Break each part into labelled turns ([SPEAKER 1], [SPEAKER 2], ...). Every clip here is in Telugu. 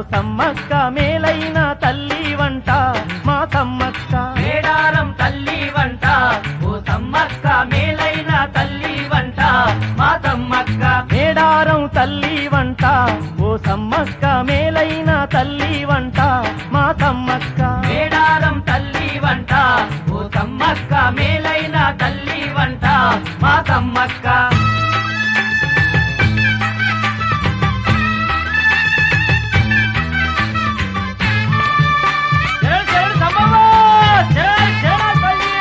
[SPEAKER 1] సమ్మక్క మేలైన తల్లి వంట మా సమ్మక్క
[SPEAKER 2] మేడారం తల్లి వంట ఓ సమ్మక్క మేలైన తల్లి వంట మా సమ్మక్క
[SPEAKER 1] మేడారం తల్లి వంట ఓ సమ్మక్క మేలైన తల్లి వంట మా సమ్మక్క
[SPEAKER 2] మేడారం తల్లి వంట ఓ సమ్మక్క మేలైన తల్లి వంట మా సమ్మక్క జై జై సమ్మవ్వ! జై జై తల్లి!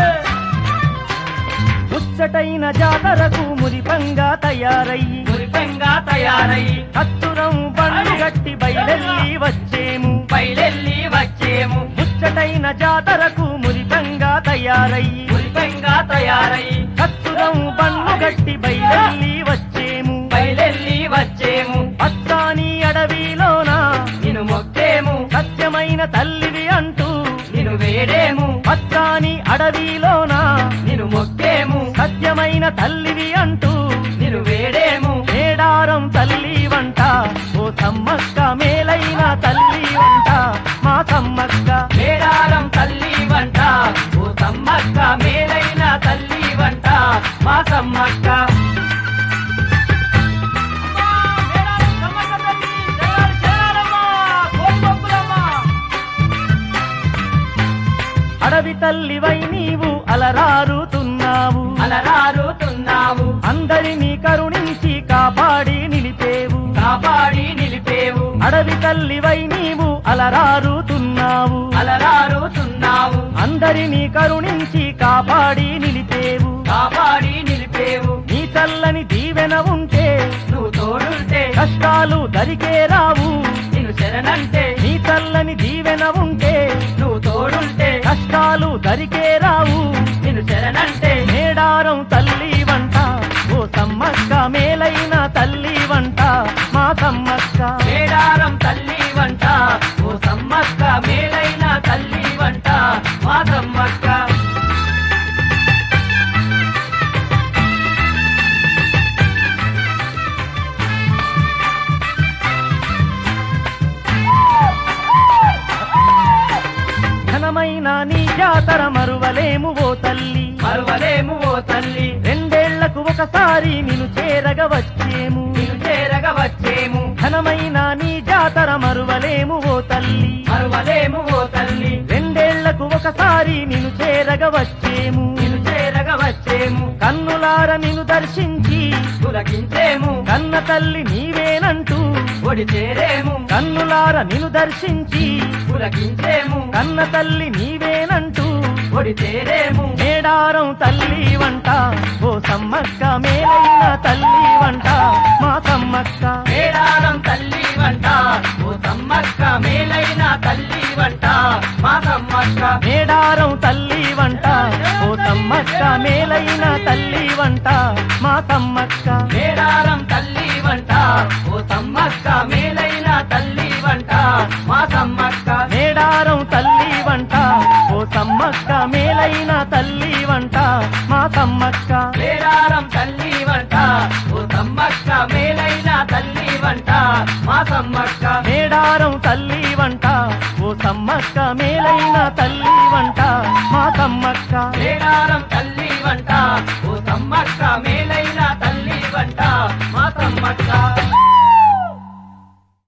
[SPEAKER 1] ముచ్చటైన జాతరకు మురిపంగా తయారయ్యి
[SPEAKER 2] మురిపెంగా తయారై
[SPEAKER 1] కత్తురం బండు గట్టి బయలెల్లి వచ్చేము
[SPEAKER 2] బయలెల్లి వచ్చేము
[SPEAKER 1] ముచ్చటైన జాతరకు మురిపంగా తయారయ్యి
[SPEAKER 2] మురిపెంగా తయారై
[SPEAKER 1] కత్తురం బండు గట్టి బయలెల్లి వచ్చేము
[SPEAKER 2] బయలెల్లి వచ్చేము
[SPEAKER 1] పచ్చాని అడవిలోన
[SPEAKER 2] నిన్ను మొక్కేము
[SPEAKER 1] సత్యమైన తల్లివి అంటూ
[SPEAKER 2] నిన్ను వేడేము
[SPEAKER 1] పచ్చాని అడవిలోన
[SPEAKER 2] నిన్ను మొక్కేము
[SPEAKER 1] సత్యమైన తల్లివి అంటూ
[SPEAKER 2] నిన్ను వేడేము
[SPEAKER 1] మేడారం తల్లి వంట ఓ సమ్మక్క మేలైన తల్లి వంట మా సమ్మక్క
[SPEAKER 2] మేడారం తల్లి వంట ఓ సమ్మక్క మేలైన తల్లి వంట మా సమ్మక్క
[SPEAKER 1] అడవి తల్లివై నీవు అలరారుతున్నావు
[SPEAKER 2] అలరారుతున్నావు
[SPEAKER 1] అందరినీ కరుణించి కాపాడి నిలిపేవు
[SPEAKER 2] కాపాడి నిలిపేవు
[SPEAKER 1] అడవి తల్లివై నీవు అలరారుతున్నావు
[SPEAKER 2] అలరారుతున్నావు
[SPEAKER 1] అందరినీ కరుణించి కాపాడి నిలిపేవు
[SPEAKER 2] కాపాడి నిలిపేవు
[SPEAKER 1] నీ చల్లని దీవెన ఉంటే
[SPEAKER 2] నువ్వు తోడుంటే
[SPEAKER 1] కష్టాలు దరికే రావు
[SPEAKER 2] నిన్ను శరణంటే
[SPEAKER 1] నీ చల్లని దీవెన ఉంటే
[SPEAKER 2] నువ్వు తోడుంటే
[SPEAKER 1] కష్టాలు దరికే రావు
[SPEAKER 2] నిన్ను శరణంటే
[SPEAKER 1] మేడారం తల్లి వంట ఓ సమ్మక్క మేలైన తల్లి వంట మా సమ్మక్క
[SPEAKER 2] మేడారం తల్లి వంట ఓ సమ్మక్క మేలైన తల్లి వంట మా సమ్మక్క
[SPEAKER 1] ఘనమైన నీ జాతర మరువలేము ఓ తల్లి
[SPEAKER 2] మరువలేము ఓ తల్లి
[SPEAKER 1] రెండేళ్లకు ఒకసారి నిన్ను చేరగ వచ్చేము
[SPEAKER 2] నిన్ను చేరగ వచ్చేము
[SPEAKER 1] ఘనమైన నీ జాతర మరువలేము ఓ తల్లి
[SPEAKER 2] మరువలేము ఓ తల్లి
[SPEAKER 1] రెండేళ్లకు ఒకసారి నిన్ను చేరగ వచ్చేము
[SPEAKER 2] నిన్ను చేరగ వచ్చేము
[SPEAKER 1] కన్నులార నిన్ను దర్శించి
[SPEAKER 2] పులకించేము
[SPEAKER 1] కన్న తల్లి నీవేనంటూ
[SPEAKER 2] ఒడి చేరేము
[SPEAKER 1] కన్నులార నిన్ను దర్శించి
[SPEAKER 2] పులకించేము
[SPEAKER 1] కన్న తల్లి నీవేనంటూ
[SPEAKER 2] ఒడి చేరేము
[SPEAKER 1] మేడారం తల్లి వంట ఓ సమ్మక్క మేలైన తల్లి వంట మా సమ్మక్క
[SPEAKER 2] మేడారం తల్లి వంట ఓ సమ్మక్క మేలైన తల్లి వంట మా సమ్మక్క
[SPEAKER 1] మేడారం తల్లి వంట ఓ సమ్మక్క మేలైన తల్లి వంట మా సమ్మక్క
[SPEAKER 2] మేడారం తల్లి వంట ఓ సమ్మక్క మేలైన తల్లి వంట మా సమ్మక్క
[SPEAKER 1] మేడారం తల్లి వంట ఓ సమ్మక్క మేలైన తల్లి వంట మా సమ్మక్క
[SPEAKER 2] మేడారం తల్లి వంట ఓ సమ్మక్క మేలైన తల్లి వంట మా సమ్మక్క
[SPEAKER 1] మేడారం తల్లి వంట ఓ సమ్మక్క మేలైన తల్లి వంట మా సమ్మక్క
[SPEAKER 2] మేడారం తల్లి వంట ఓ సమ్మక్క మేలైన తల్లి వంట మా సమ్మక్క